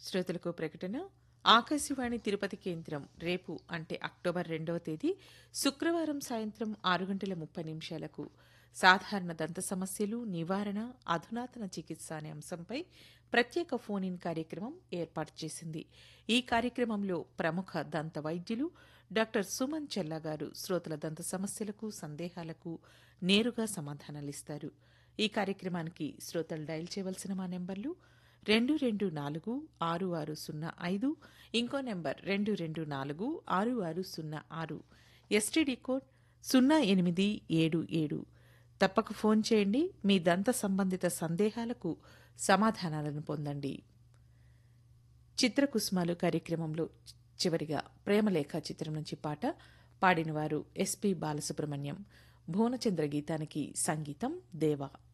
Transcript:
శ్రోతలకు ప్రకటన ఆకాశవాణి తిరుపతి కేంద్రం రేపు అంటే అక్టోబర్ రెండవ తేదీ శుక్రవారం సాయంత్రం ఆరు గంటల ముప్పై నిమిషాలకు సాధారణ దంత సమస్యలు నివారణ అధునాతన చికిత్స అనే అంశంపై ప్రత్యేక ఫోన్ ఇన్ కార్యక్రమం ఏర్పాటు చేసింది ఈ కార్యక్రమంలో ప్రముఖ దంత వైద్యులు డాక్టర్ సుమన్ చెల్లా గారు శ్రోతల దంత సమస్యలకు సందేహాలకు నేరుగా సమాధానాలిస్తారు ఈ కార్యక్రమానికి శ్రోతలు డయల్ చేయవలసిన మా నెంబర్లు రెండు రెండు నాలుగు ఆరు ఆరు సున్నా ఐదు ఇంకో నెంబర్ రెండు రెండు నాలుగు ఆరు ఆరు సున్నా ఆరు ఎస్టీడీ కోడ్ సున్నా ఎనిమిది ఏడు ఏడు తప్పక ఫోన్ చేయండి మీ దంత సంబంధిత సందేహాలకు సమాధానాలను పొందండి చిత్రకుసుమాలు కార్యక్రమంలో చివరిగా ప్రేమలేఖ చిత్రం నుంచి పాట పాడినవారు ఎస్పి బాలసుబ్రహ్మణ్యం భువనచంద్ర గీతానికి సంగీతం దేవా